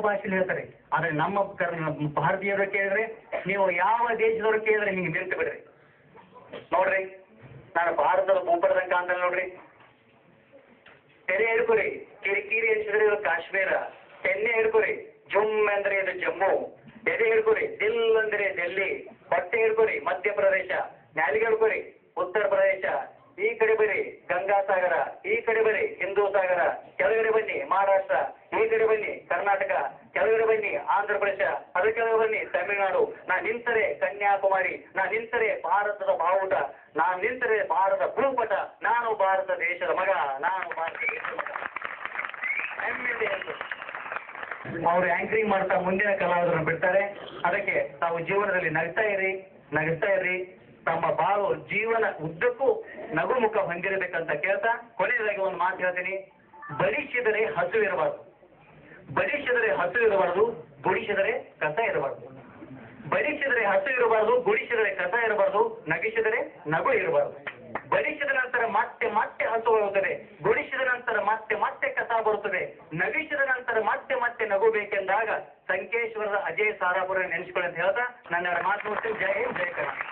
ಭಾಷೆಯಲ್ಲಿ ಹೇಳ್ತಾರೆ ಆದ್ರೆ ನಮ್ಮ ಕರ್ನ ಭಾರತೀಯರು ಕೇಳಿದ್ರೆ ನೀವು ಯಾವ ದೇಶದವ್ರು ಕೇಳಿದ್ರೆ ಹಿಂಗೆ ನಿಂತು ಬಿಡ್ರಿ ನೋಡ್ರಿ ನಾನು ಭಾರತದ ಭೂಪಟದಂಕ ಅಂತ ನೋಡ್ರಿ ತೆರೆ ಹಿಡ್ಕೊರಿ ಕಿರಿಕಿರಿ ಅನ್ಸಿದ್ರೆ ಇದು ಕಾಶ್ಮೀರ ತೆನ್ನೆ ಹಿಡ್ಕೊರಿ ಜುಮ್ ಅಂದ್ರೆ ಇದು ಜಮ್ಮು ಎದೆ ಹಿಡ್ಕೊರಿ ದಿಲ್ ಅಂದ್ರೆ ಡೆಲ್ಲಿ ಹೊಟ್ಟೆ ಹಿಡ್ಕೊರಿ ಮಧ್ಯಪ್ರದೇಶ ನಾಲಿಗೆ ಹಿಡ್ಕೊರಿ ಉತ್ತರ ಪ್ರದೇಶ ಈ ಕಡೆ ಬನ್ನಿ ಗಂಗಾ ಸಾಗರ ಈ ಕಡೆ ಬನ್ನಿ ಹಿಂದೂ ಸಾಗರ ಕೆಳಗಡೆ ಬನ್ನಿ ಮಹಾರಾಷ್ಟ್ರ ಈ ಕಡೆ ಬನ್ನಿ ಕರ್ನಾಟಕ ಕೆಳಗಡೆ ಬನ್ನಿ ಆಂಧ್ರ ಪ್ರದೇಶ ಅದ್ರ ಕೆಳಗೆ ಬನ್ನಿ ತಮಿಳುನಾಡು ನಾ ನಿಂತರೆ ಕನ್ಯಾಕುಮಾರಿ ನಾ ನಿಂತರೆ ಭಾರತದ ಬಾವುಟ ನಾ ನಿಂತರೆ ಭಾರತ ಭೂಪಟ ನಾನು ಭಾರತ ದೇಶದ ಮಗ ನಾನು ಭಾರತ ದೇಶದ ಮಗ ಹೆಮ್ಮೆಯಿಂದ ಹೇಳ್ಬೇಕು. ಅವರು ಆಂಕರಿಂಗ್ ಮಾಡ್ತಾ ಮುಂದಿನ ಕಲಾವಿದರನ್ನು ಬಿಡ್ತಾರೆ ಅದಕ್ಕೆ ತಾವು ಜೀವನದಲ್ಲಿ ನಗ್ತಾ ಇರಿ ನಗಿಸ್ತಾ ಇರಿ ತಮ್ಮ ಬಾಳು ಜೀವನ ಉದ್ದಕ್ಕೂ ನಗುಮುಖ ಹೊಂದಿರಬೇಕಂತ ಕೇಳ್ತಾ ಕೊನೆಯದಾಗಿ ಒಂದು ಮಾತು ಹೇಳ್ತೀನಿ ಬಡಿಸಿದರೆ ಹಸು ಇರಬಾರ್ದು ಬಡಿಸಿದರೆ ಹಸು ಇರಬಾರ್ದು ಗುಡಿಸಿದರೆ ಕಸ ಇರಬಾರ್ದು ಬಡಿಸಿದರೆ ಹಸು ಇರಬಾರ್ದು ಗುಡಿಸಿದರೆ ಕಸ ಇರಬಾರ್ದು ನಗಿಸಿದರೆ ನಗು ಇರಬಾರ್ದು ಬಡಿಸಿದ ನಂತರ ಮತ್ತೆ ಮತ್ತೆ ಹಸು ಬರುತ್ತದೆ ಗುಡಿಸಿದ ನಂತರ ಮತ್ತೆ ಮತ್ತೆ ಕಸ ಬರುತ್ತದೆ ನಗಿಸಿದ ನಂತರ ಮತ್ತೆ ಮತ್ತೆ ನಗು ಬೇಕೆಂದಾಗ ಸಂಕೇಶ್ವರದ ಅಜಯ್ ಸಾರಾಪುರ ನೆನೆಸ್ಕೊಳ್ಳಿ ಅಂತ ಹೇಳ್ತಾ ನನ್ನ ಮಾತು ಮುಗಿಸ್ತೀನಿ ಜೈ ಹಿಂದ್ ಜೈ ಕರ್ನಾಟಕ